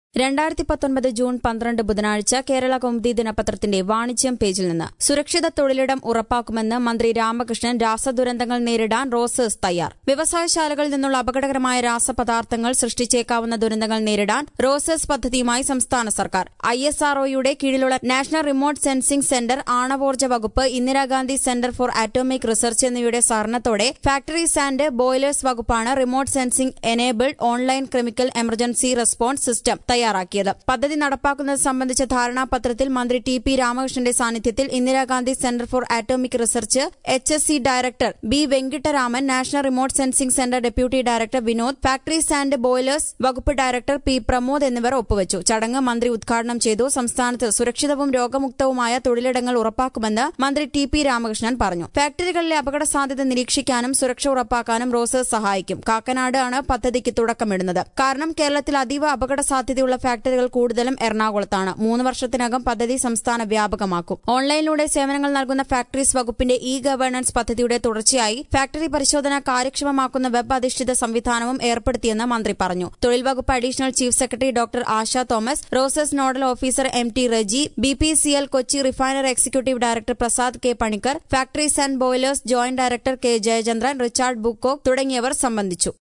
രണ്ടായിരത്തി പത്തൊൻപത് ജൂൺ പന്ത്രണ്ട് ബുധനാഴ്ച കേരള കൗമുദി ദിനപത്രത്തിന്റെ വാണിജ്യം പേജിൽ നിന്ന് സുരക്ഷിത തൊഴിലിടം ഉറപ്പാക്കുമെന്ന് മന്ത്രി രാമകൃഷ്ണൻ രാസദുരന്തങ്ങൾ നേരിടാൻ റോസേഴ്സ് തയ്യാർ വ്യവസായശാലകളിൽ നിന്നുള്ള അപകടകരമായ രാസപദാർത്ഥങ്ങൾ സൃഷ്ടിച്ചേക്കാവുന്ന ദുരന്തങ്ങൾ നേരിടാൻ റോസേഴ്സ് പദ്ധതിയുമായി സംസ്ഥാന സർക്കാർ ഐ എസ് ആർഒയുടെ കീഴിലുള്ള നാഷണൽ റിമോട്ട് സെൻസിംഗ് സെന്റർ ആണവോർജ്ജ വകുപ്പ് Indira Gandhi centre for atomic research എന്നിവയുടെ സഹകരണത്തോടെ ഫാക്ടറീസ് ആൻഡ് ബോയിലേഴ്സ് വകുപ്പാണ് remote sensing enabled online chemical emergency response system തയ്യാറാക്കിയത് പദ്ധതി നടപ്പാക്കുന്നത് സംബന്ധിച്ച ധാരണാപത്രത്തിൽ മന്ത്രി ടി പി രാമകൃഷ്ണന്റെ സാന്നിധ്യത്തിൽ Indira Gandhi centre for atomic research H S C director B Venkataraman national remote sensing centre deputy director Vinod factories and boilers വകുപ്പ് ഡയറക്ടർ പി പ്രമോദ് എന്നിവർ ഒപ്പുവച്ചു ചടങ്ങ് മന്ത്രി ഉദ്ഘാടനം ചെയ്തു സംസ്ഥാനത്ത് സുരക്ഷിതവും രോഗമുക്തവുമായ തൊഴിലിടങ്ങൾ ഉറപ്പാക്കുമെന്ന് മന്ത്രി ടി പി രാമകൃഷ്ണൻ പറഞ്ഞു ഫാക്ടറികളിലെ അപകട സാധ്യത നിരീക്ഷിക്കാനും സുരക്ഷ ഉറപ്പാക്കാനും റോസേഴ്സ് സഹായിക്കും കാക്കനാട് ആണ് പദ്ധതിക്ക് തുടക്കമിടുന്നത് കാരണം കേരളത്തിൽ അതീവ അപകട സാധ്യതയുള്ള ഫാക്ടറികൾ കൂടുതലും എറണാകുളത്താണ് മൂന്ന് വർഷത്തിനകം പദ്ധതി സംസ്ഥാന വ്യാപകമാക്കും ഓൺലൈനിലൂടെ സേവനങ്ങൾ നൽകുന്ന ഫാക്ടറീസ് വകുപ്പിന്റെ ഇ ഗവേണൻസ് പദ്ധതിയുടെ തുടർച്ചയായി ഫാക്ടറി പരിശോധന കാര്യക്ഷമമാക്കുന്ന വെബ് അധിഷ്ഠിത സംവിധാനവും ഏർപ്പെടുത്തിയെന്ന് മന്ത്രി പറഞ്ഞു തൊഴിൽ വകുപ്പ് additional chief secretary doctor Asha Thomas റോസസ് nodal officer M T Reji B P C L Kochi refinery executive director Prasad K Panicker factories and boilers joint director K Jayachandran Richard Bucock തുടങ്ങിയവർ സംബന്ധിച്ചു